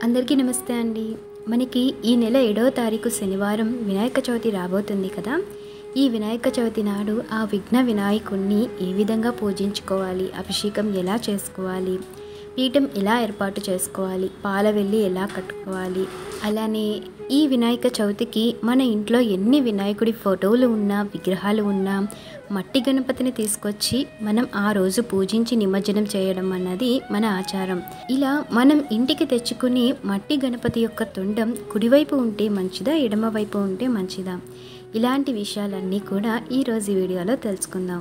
అందరికీ నమస్తే అండి మనకి ఈ నెల ఏడవ తారీఖు శనివారం వినాయక చవితి రాబోతుంది కదా ఈ వినాయక చవితి నాడు ఆ విఘ్న వినాయకుణ్ణి ఏ విధంగా పూజించుకోవాలి అభిషేకం ఎలా చేసుకోవాలి పీఠం ఎలా ఏర్పాటు చేసుకోవాలి పాల వెళ్ళి ఎలా కట్టుకోవాలి అలానే ఈ వినాయక చవితికి మన ఇంట్లో ఎన్ని వినాయకుడి ఫోటోలు ఉన్నా విగ్రహాలు ఉన్నా మట్టి గణపతిని తీసుకొచ్చి మనం ఆ రోజు పూజించి నిమజ్జనం చేయడం అన్నది మన ఆచారం ఇలా మనం ఇంటికి తెచ్చుకుని మట్టి గణపతి యొక్క తొండం కుడివైపు ఉంటే మంచిదా ఎడమవైపు ఉంటే మంచిదా ఇలాంటి విషయాలన్నీ కూడా ఈరోజు వీడియోలో తెలుసుకుందాం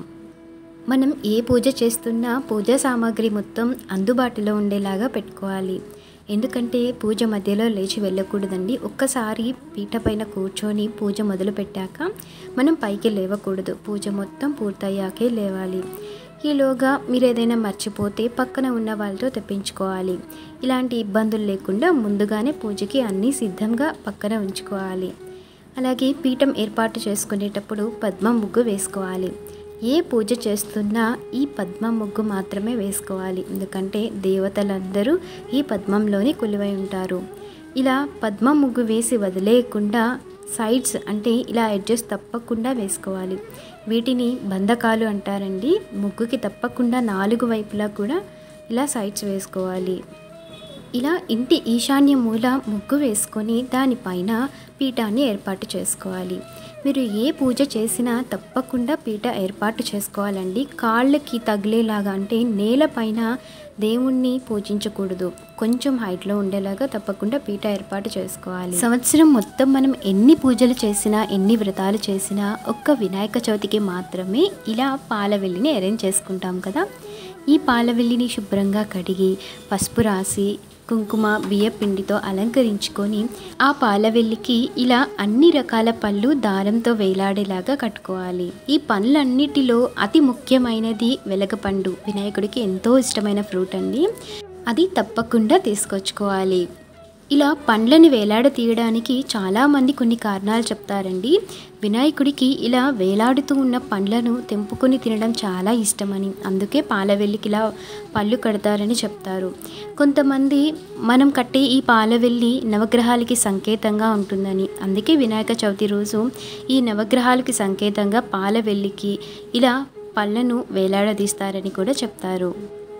మనం ఏ పూజ చేస్తున్నా పూజా సామాగ్రి మొత్తం అందుబాటులో ఉండేలాగా పెట్టుకోవాలి ఎందుకంటే పూజ మధ్యలో లేచి వెళ్ళకూడదండి ఒక్కసారి పీట పైన కూర్చొని పూజ మొదలు పెట్టాక మనం పైకి లేవకూడదు పూజ మొత్తం పూర్తయ్యాకే లేవాలి ఈలోగా మీరు ఏదైనా మర్చిపోతే పక్కన ఉన్న వాళ్ళతో తెప్పించుకోవాలి ఇలాంటి ఇబ్బందులు లేకుండా ముందుగానే పూజకి అన్నీ సిద్ధంగా పక్కన ఉంచుకోవాలి అలాగే పీఠం ఏర్పాటు చేసుకునేటప్పుడు పద్మ ముగ్గు వేసుకోవాలి ఏ పూజ చేస్తున్నా ఈ పద్మ ముగ్గు మాత్రమే వేసుకోవాలి ఎందుకంటే దేవతలందరూ ఈ పద్మంలోనే కొలువై ఉంటారు ఇలా పద్మ ముగ్గు వేసి వదిలేయకుండా సైడ్స్ అంటే ఇలా ఎడ్జెస్ తప్పకుండా వేసుకోవాలి వీటిని బంధకాలు అంటారండి ముగ్గుకి తప్పకుండా నాలుగు వైపులా కూడా ఇలా సైడ్స్ వేసుకోవాలి ఇలా ఇంటి ఈశాన్య మూల ముగ్గు వేసుకొని దానిపైన పీఠాన్ని ఏర్పాటు చేసుకోవాలి మీరు ఏ పూజ చేసినా తప్పకుండా పీట ఏర్పాటు చేసుకోవాలండి కాళ్ళకి తగిలేలాగా అంటే నేలపైన దేవుణ్ణి పూజించకూడదు కొంచెం హైట్లో ఉండేలాగా తప్పకుండా పీట ఏర్పాటు చేసుకోవాలి సంవత్సరం మొత్తం మనం ఎన్ని పూజలు చేసినా ఎన్ని వ్రతాలు చేసినా ఒక్క వినాయక చవితికి మాత్రమే ఇలా పాలవెల్లిని అరేంజ్ చేసుకుంటాం కదా ఈ పాలవెల్లిని శుభ్రంగా కడిగి పసుపు రాసి కుంకుమ బియ్య పిండితో అలంకరించుకొని ఆ పాలవెల్లికి ఇలా అన్ని రకాల పళ్ళు దారంతో వేలాడేలాగా కట్టుకోవాలి ఈ పండ్లన్నిటిలో అతి ముఖ్యమైనది వెలగపండు వినాయకుడికి ఎంతో ఇష్టమైన ఫ్రూట్ అండి అది తప్పకుండా తీసుకొచ్చుకోవాలి ఇలా పండ్లని వేలాడ తీయడానికి చాలామంది కొన్ని కారణాలు చెప్తారండి వినాయకుడికి ఇలా వేలాడుతూ ఉన్న పండ్లను తెంపుకొని తినడం చాలా ఇష్టమని అందుకే పాలవెల్లికి ఇలా పళ్ళు కడతారని చెప్తారు కొంతమంది మనం కట్టే ఈ పాలవెల్లి నవగ్రహాలకి సంకేతంగా ఉంటుందని అందుకే వినాయక చవితి రోజు ఈ నవగ్రహాలకి సంకేతంగా పాలవెల్లికి ఇలా పళ్ళను వేలాడదీస్తారని కూడా చెప్తారు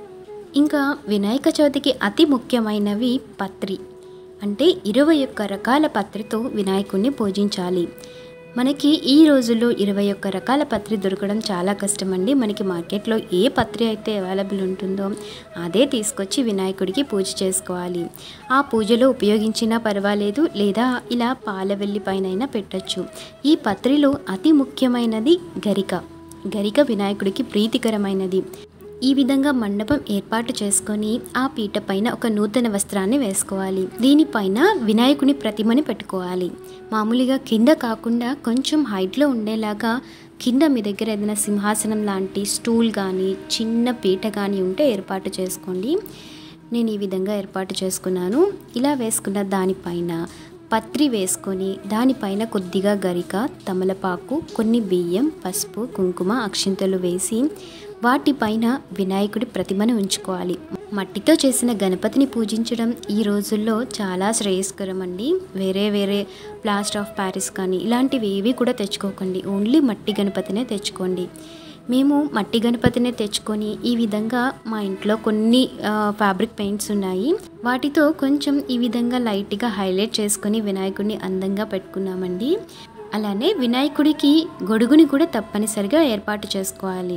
ఇంకా వినాయక చవితికి అతి ముఖ్యమైనవి పత్రి అంటే ఇరవై ఒక్క రకాల పత్రితో వినాయకుడిని పూజించాలి మనకి ఈ రోజుల్లో ఇరవై ఒక్క రకాల పత్రి దొరకడం చాలా కష్టం అండి మనకి మార్కెట్లో ఏ పత్రి అయితే అవైలబుల్ ఉంటుందో అదే తీసుకొచ్చి వినాయకుడికి పూజ చేసుకోవాలి ఆ పూజలో ఉపయోగించినా పర్వాలేదు లేదా ఇలా పాలవెల్లి పైన పెట్టచ్చు ఈ పత్రిలో అతి ముఖ్యమైనది గరిక గరిక వినాయకుడికి ప్రీతికరమైనది ఈ విధంగా మండపం ఏర్పాటు చేసుకొని ఆ పీట పైన ఒక నూతన వస్త్రాన్ని వేసుకోవాలి దీనిపైన వినాయకుని ప్రతిమని పెట్టుకోవాలి మామూలుగా కింద కాకుండా కొంచెం హైట్లో ఉండేలాగా కింద మీ దగ్గర ఏదైనా సింహాసనం లాంటి స్టూల్ కానీ చిన్న పీట కానీ ఉంటే ఏర్పాటు చేసుకోండి నేను ఈ విధంగా ఏర్పాటు చేసుకున్నాను ఇలా వేసుకున్న దానిపైన పత్రి వేసుకొని దానిపైన కొద్దిగా గరిక తమలపాకు కొన్ని బియ్యం పసుపు కుంకుమ అక్షింతలు వేసి వాటిపైన వినాయకుడి ప్రతిమను ఉంచుకోవాలి మట్టితో చేసిన గణపతిని పూజించడం ఈ రోజుల్లో చాలా శ్రేయస్కరం అండి వేరే వేరే ప్లాస్టర్ ఆఫ్ ప్యారిస్ కానీ ఇలాంటివి ఏవి కూడా తెచ్చుకోకండి ఓన్లీ మట్టి గణపతినే తెచ్చుకోండి మేము మట్టి గణపతినే తెచ్చుకొని ఈ విధంగా మా ఇంట్లో కొన్ని ఫ్యాబ్రిక్ పెయింట్స్ ఉన్నాయి వాటితో కొంచెం ఈ విధంగా లైట్గా హైలైట్ చేసుకొని వినాయకుడిని అందంగా పెట్టుకున్నామండి అలానే వినాయకుడికి గొడుగుని కూడా తప్పనిసరిగా ఏర్పాటు చేసుకోవాలి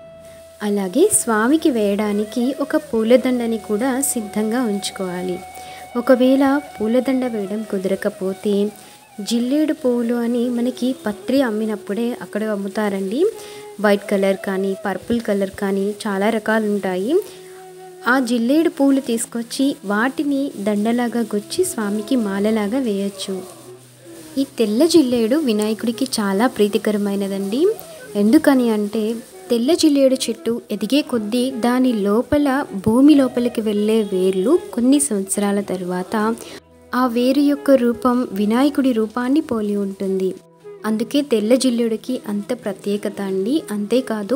అలాగే స్వామికి వేయడానికి ఒక పూలదండని కూడా సిద్ధంగా ఉంచుకోవాలి ఒకవేళ పూలదండ వేయడం కుదరకపోతే జిల్లేడు పువ్వులు అని మనకి పత్రి అమ్మినప్పుడే అక్కడ అమ్ముతారండి వైట్ కలర్ కానీ పర్పుల్ కలర్ కానీ చాలా రకాలు ఉంటాయి ఆ జిల్లేడు పువ్వులు తీసుకొచ్చి వాటిని దండలాగా గుచ్చి స్వామికి మాలలాగా వేయచ్చు ఈ తెల్ల జిల్లేడు వినాయకుడికి చాలా ప్రీతికరమైనదండి ఎందుకని అంటే తెల్ల జిల్లేడు చెట్టు ఎదిగే కొద్దీ దాని లోపల భూమి లోపలికి వెళ్ళే వేర్లు కొన్ని సంవత్సరాల తర్వాత ఆ వేరు యొక్క రూపం వినాయకుడి రూపాన్ని పోలి ఉంటుంది అందుకే తెల్ల జిల్లుడికి అంత ప్రత్యేకత అండి అంతేకాదు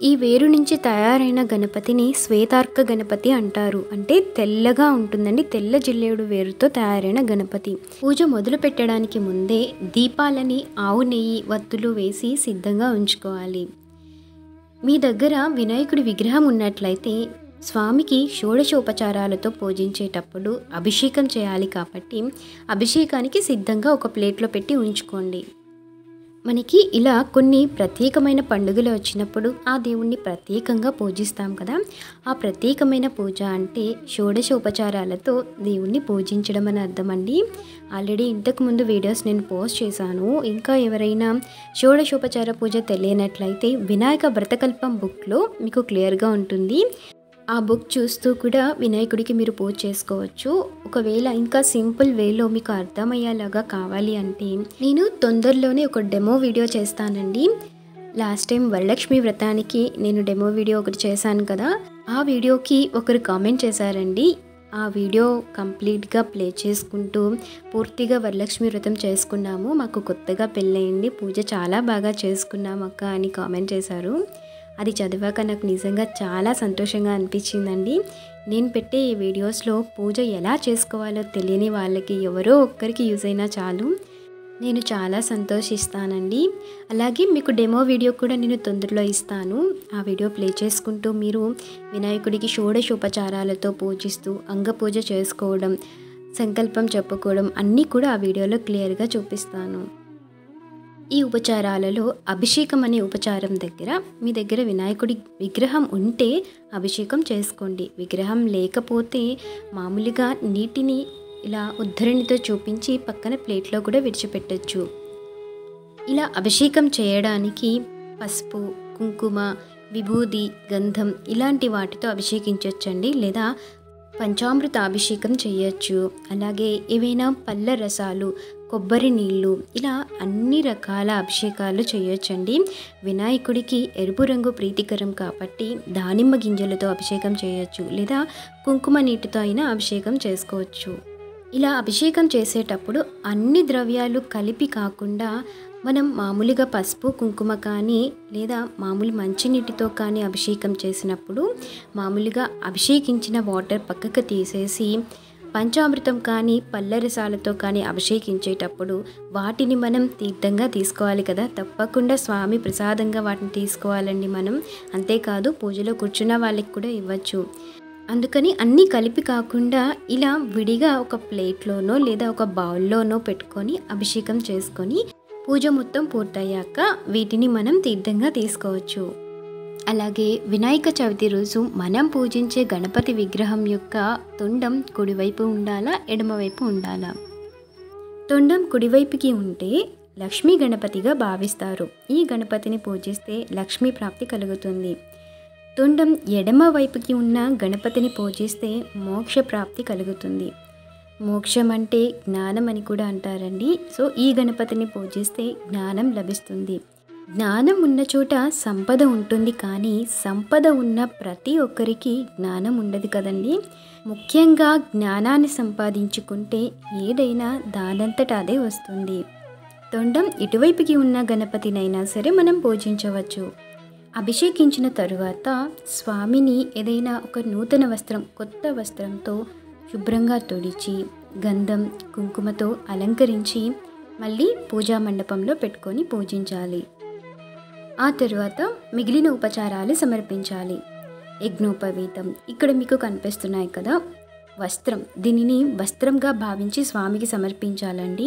ఈ వేరు నుంచి తయారైన గణపతిని శ్వేతార్క గణపతి అంటారు అంటే తెల్లగా ఉంటుందండి తెల్ల జిల్లేడు వేరుతో తయారైన గణపతి పూజ మొదలు పెట్టడానికి ముందే దీపాలని ఆవు నెయ్యి వత్తులు వేసి సిద్ధంగా ఉంచుకోవాలి మీ దగ్గర వినాయకుడి విగ్రహం ఉన్నట్లయితే స్వామికి షోడశోపచారాలతో పూజించేటప్పుడు అభిషేకం చేయాలి కాబట్టి అభిషేకానికి సిద్ధంగా ఒక ప్లేట్లో పెట్టి ఉంచుకోండి మనకి ఇలా కొన్ని ప్రత్యేకమైన పండుగలు వచ్చినప్పుడు ఆ దేవుణ్ణి ప్రత్యేకంగా పూజిస్తాం కదా ఆ ప్రత్యేకమైన పూజ అంటే షోడశోపచారాలతో దేవుణ్ణి పూజించడం అని అర్థం అండి ఆల్రెడీ ఇంతకుముందు వీడియోస్ నేను పోస్ట్ చేశాను ఇంకా ఎవరైనా షోడశోపచార పూజ తెలియనట్లయితే వినాయక వ్రతకల్పం బుక్లో మీకు క్లియర్గా ఉంటుంది ఆ బుక్ చూస్తూ కూడా వినాయకుడికి మీరు పూజ చేసుకోవచ్చు ఒకవేళ ఇంకా సింపుల్ వేలో మీకు అర్థమయ్యేలాగా కావాలి అంటే నేను తొందరలోనే ఒక డెమో వీడియో చేస్తానండి లాస్ట్ టైం వరలక్ష్మి వ్రతానికి నేను డెమో వీడియో ఒకటి చేశాను కదా ఆ వీడియోకి ఒకరు కామెంట్ చేశారండి ఆ వీడియో కంప్లీట్గా ప్లే చేసుకుంటూ పూర్తిగా వరలక్ష్మి వ్రతం చేసుకున్నాము మాకు కొత్తగా పెళ్ళయింది పూజ చాలా బాగా చేసుకున్నాం అక్క అని కామెంట్ చేశారు అది చదివాక నాకు నిజంగా చాలా సంతోషంగా అనిపించిందండి నేను పెట్టే ఈ వీడియోస్లో పూజ ఎలా చేసుకోవాలో తెలియని వాళ్ళకి ఎవరో ఒక్కరికి యూజ్ అయినా చాలు నేను చాలా సంతోషిస్తానండి అలాగే మీకు డెమో వీడియో కూడా నేను తొందరలో ఇస్తాను ఆ వీడియో ప్లే చేసుకుంటూ మీరు వినాయకుడికి షోడశోపచారాలతో పూజిస్తూ అంగ పూజ చేసుకోవడం సంకల్పం చెప్పుకోవడం అన్నీ కూడా ఆ వీడియోలో క్లియర్గా చూపిస్తాను ఈ ఉపచారాలలో అభిషేకం అనే ఉపచారం దగ్గర మీ దగ్గర వినాయకుడి విగ్రహం ఉంటే అభిషేకం చేసుకోండి విగ్రహం లేకపోతే మామూలుగా నీటిని ఇలా ఉద్ధరణితో చూపించి పక్కన ప్లేట్లో కూడా విడిచిపెట్టచ్చు ఇలా అభిషేకం చేయడానికి పసుపు కుంకుమ విభూది గంధం ఇలాంటి వాటితో అభిషేకించవచ్చండి లేదా పంచామృత అభిషేకం చేయొచ్చు అలాగే ఏవైనా పళ్ళ రసాలు కొబ్బరి నీళ్ళు ఇలా అన్ని రకాల అభిషేకాలు చేయొచ్చండి వినాయకుడికి ఎరుపు రంగు ప్రీతికరం కాబట్టి దానిమ్మ గింజలతో అభిషేకం చేయొచ్చు లేదా కుంకుమ నీటితో అయినా అభిషేకం చేసుకోవచ్చు ఇలా అభిషేకం చేసేటప్పుడు అన్ని ద్రవ్యాలు కలిపి కాకుండా మనం మామూలుగా పసుపు కుంకుమ కానీ లేదా మామూలు మంచినీటితో కానీ అభిషేకం చేసినప్పుడు మామూలుగా అభిషేకించిన వాటర్ పక్కకు తీసేసి పంచామృతం కానీ పల్లరసాలతో కానీ అభిషేకించేటప్పుడు వాటిని మనం తీర్థంగా తీసుకోవాలి కదా తప్పకుండా స్వామి ప్రసాదంగా వాటిని తీసుకోవాలండి మనం అంతేకాదు పూజలో కూర్చున్న వాళ్ళకి కూడా ఇవ్వచ్చు అందుకని అన్నీ కలిపి కాకుండా ఇలా విడిగా ఒక ప్లేట్లోనో లేదా ఒక బౌల్లోనో పెట్టుకొని అభిషేకం చేసుకొని పూజ మొత్తం పూర్తయ్యాక వీటిని మనం తీర్థంగా తీసుకోవచ్చు అలాగే వినాయక చవితి రోజు మనం పూజించే గణపతి విగ్రహం యొక్క తొండం కుడివైపు ఉండాలా ఎడమవైపు ఉండాలా తొండం కుడివైపుకి ఉంటే లక్ష్మీ గణపతిగా భావిస్తారు ఈ గణపతిని పూజిస్తే లక్ష్మీ ప్రాప్తి కలుగుతుంది తొండం ఎడమ వైపుకి ఉన్న గణపతిని పూజిస్తే మోక్ష ప్రాప్తి కలుగుతుంది మోక్షం అంటే జ్ఞానం అని కూడా అంటారండి సో ఈ గణపతిని పూజిస్తే జ్ఞానం లభిస్తుంది జ్ఞానం ఉన్న చోట సంపద ఉంటుంది కానీ సంపద ఉన్న ప్రతి ఒక్కరికి జ్ఞానం ఉండదు కదండి ముఖ్యంగా జ్ఞానాన్ని సంపాదించుకుంటే ఏదైనా దానంతట అదే వస్తుంది తొండం ఇటువైపుకి ఉన్న గణపతినైనా సరే మనం పూజించవచ్చు అభిషేకించిన తరువాత స్వామిని ఏదైనా ఒక నూతన వస్త్రం కొత్త వస్త్రంతో శుభ్రంగా తుడిచి గంధం కుంకుమతో అలంకరించి మళ్ళీ పూజా మండపంలో పెట్టుకొని పూజించాలి ఆ తరువాత మిగిలిన ఉపచారాలు సమర్పించాలి యజ్ఞోపవీతం ఇక్కడ మీకు కనిపిస్తున్నాయి కదా వస్త్రం దీనిని వస్త్రంగా భావించి స్వామికి సమర్పించాలండి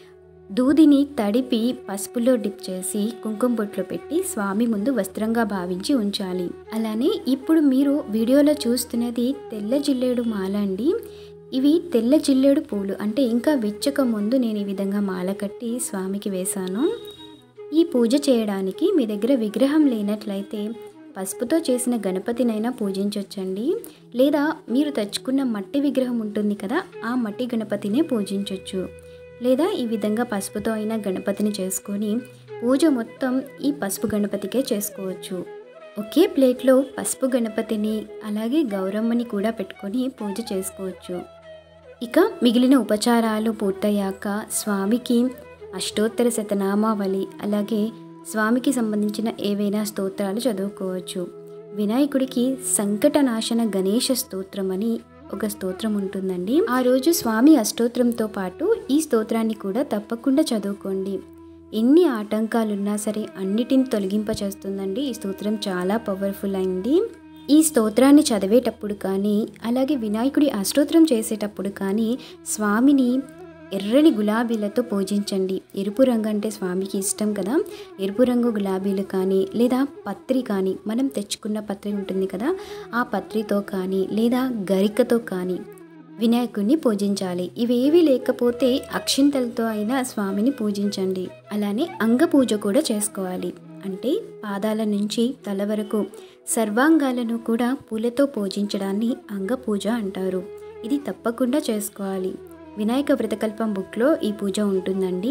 దూదిని తడిపి పసుపులో డిప్ చేసి కుంకుమ బొట్లో పెట్టి స్వామి ముందు వస్త్రంగా భావించి ఉంచాలి అలానే ఇప్పుడు మీరు వీడియోలో చూస్తున్నది తెల్ల జిల్లేడు మాల అండి ఇవి తెల్ల జిల్లేడు పూలు అంటే ఇంకా వెచ్చక ముందు నేను ఈ విధంగా మాల కట్టి స్వామికి వేశాను ఈ పూజ చేయడానికి మీ దగ్గర విగ్రహం లేనట్లయితే పసుపుతో చేసిన గణపతినైనా పూజించవచ్చండి లేదా మీరు తెచ్చుకున్న మట్టి విగ్రహం ఉంటుంది కదా ఆ మట్టి గణపతినే పూజించవచ్చు లేదా ఈ విధంగా పసుపుతో అయినా గణపతిని చేసుకొని పూజ మొత్తం ఈ పసుపు గణపతికే చేసుకోవచ్చు ఒకే ప్లేట్లో పసుపు గణపతిని అలాగే గౌరమ్మని కూడా పెట్టుకొని పూజ చేసుకోవచ్చు ఇక మిగిలిన ఉపచారాలు పూర్తయ్యాక స్వామికి అష్టోత్తర శతనామావళి అలాగే స్వామికి సంబంధించిన ఏవైనా స్తోత్రాలు చదువుకోవచ్చు వినాయకుడికి సంకటనాశన గణేష స్తోత్రం అని ఒక స్తోత్రం ఉంటుందండి ఆ రోజు స్వామి అష్టోత్రంతో పాటు ఈ స్తోత్రాన్ని కూడా తప్పకుండా చదువుకోండి ఎన్ని ఆటంకాలున్నా సరే అన్నిటిని తొలగింపచేస్తుందండి ఈ స్తోత్రం చాలా పవర్ఫుల్ అయింది ఈ స్తోత్రాన్ని చదివేటప్పుడు కానీ అలాగే వినాయకుడి అష్టోత్రం చేసేటప్పుడు కానీ స్వామిని ఎర్రని గులాబీలతో పూజించండి ఎరుపు రంగు అంటే స్వామికి ఇష్టం కదా ఎరుపు రంగు గులాబీలు కానీ లేదా పత్రి కానీ మనం తెచ్చుకున్న పత్రి ఉంటుంది కదా ఆ పత్రితో కానీ లేదా గరికతో కానీ వినాయకుడిని పూజించాలి ఇవేవి లేకపోతే అక్షింతలతో అయినా స్వామిని పూజించండి అలానే అంగ పూజ కూడా చేసుకోవాలి అంటే పాదాల నుంచి తల వరకు సర్వాంగాలను కూడా పూలతో పూజించడాన్ని అంగ పూజ అంటారు ఇది తప్పకుండా చేసుకోవాలి వినాయక వ్రతకల్పం బుక్లో ఈ పూజ ఉంటుందండి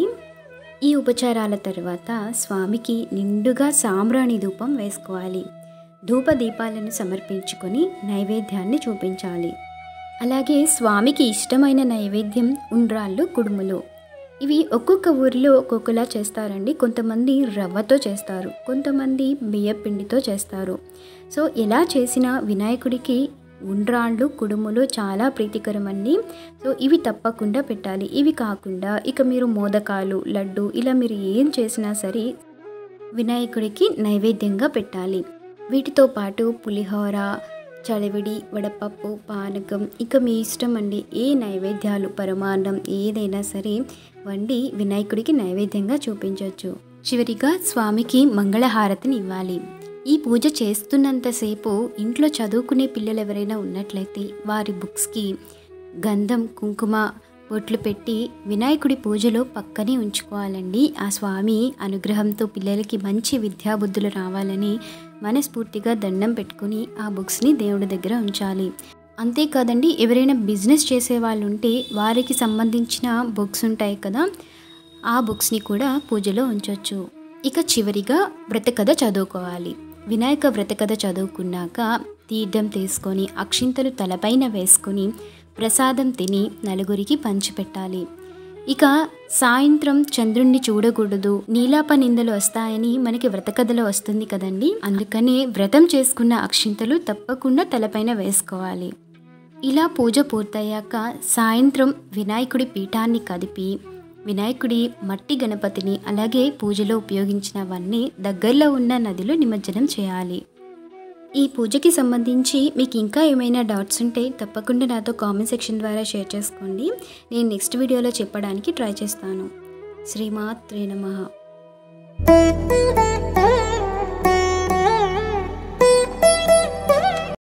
ఈ ఉపచారాల తర్వాత స్వామికి నిండుగా సాంబ్రాణి ధూపం వేసుకోవాలి ధూప దీపాలను సమర్పించుకొని నైవేద్యాన్ని చూపించాలి అలాగే స్వామికి ఇష్టమైన నైవేద్యం ఉండ్రాళ్ళు కుడుములు ఇవి ఒక్కొక్క ఊరిలో ఒక్కొక్కలా చేస్తారండి కొంతమంది రవ్వతో చేస్తారు కొంతమంది బియ్యం పిండితో చేస్తారు సో ఎలా చేసినా వినాయకుడికి ఉండ్రాళ్ళు కుడుములు చాలా ప్రీతికరమండి సో ఇవి తప్పకుండా పెట్టాలి ఇవి కాకుండా ఇక మీరు మోదకాలు లడ్డు ఇలా మీరు ఏం చేసినా సరే వినాయకుడికి నైవేద్యంగా పెట్టాలి వీటితో పాటు పులిహోర చలివిడి వడపప్పు పానకం ఇక మీ ఇష్టం అండి ఏ నైవేద్యాలు పరమాన్నం ఏదైనా సరే వండి వినాయకుడికి నైవేద్యంగా చూపించవచ్చు చివరిగా స్వామికి మంగళహారతిని ఇవ్వాలి ఈ పూజ చేస్తున్నంతసేపు ఇంట్లో చదువుకునే పిల్లలు ఎవరైనా ఉన్నట్లయితే వారి బుక్స్కి గంధం కుంకుమ బొట్లు పెట్టి వినాయకుడి పూజలో పక్కనే ఉంచుకోవాలండి ఆ స్వామి అనుగ్రహంతో పిల్లలకి మంచి విద్యాబుద్ధులు రావాలని మనస్ఫూర్తిగా దండం పెట్టుకుని ఆ బుక్స్ని దేవుడి దగ్గర ఉంచాలి అంతేకాదండి ఎవరైనా బిజినెస్ చేసే వాళ్ళు ఉంటే వారికి సంబంధించిన బుక్స్ ఉంటాయి కదా ఆ బుక్స్ని కూడా పూజలో ఉంచవచ్చు ఇక చివరిగా వ్రతకథ చదువుకోవాలి వినాయక వ్రతకథ చదువుకున్నాక తీర్థం తీసుకొని అక్షింతలు తలపైన వేసుకొని ప్రసాదం తిని నలుగురికి పంచిపెట్టాలి ఇక సాయంత్రం చంద్రుణ్ణి చూడకూడదు నీలాప నిందలు వస్తాయని మనకి వ్రతకథలో వస్తుంది కదండి అందుకనే వ్రతం చేసుకున్న అక్షింతలు తప్పకుండా తలపైన వేసుకోవాలి ఇలా పూజ పూర్తయ్యాక సాయంత్రం వినాయకుడి పీఠాన్ని కదిపి వినాయకుడి మట్టి గణపతిని అలాగే పూజలో ఉపయోగించినవన్నీ దగ్గరలో ఉన్న నదిలో నిమజ్జనం చేయాలి ఈ పూజకి సంబంధించి మీకు ఇంకా ఏమైనా డౌట్స్ ఉంటే తప్పకుండా నాతో కామెంట్ సెక్షన్ ద్వారా షేర్ చేసుకోండి నేను నెక్స్ట్ వీడియోలో చెప్పడానికి ట్రై చేస్తాను శ్రీమాత్రే నమః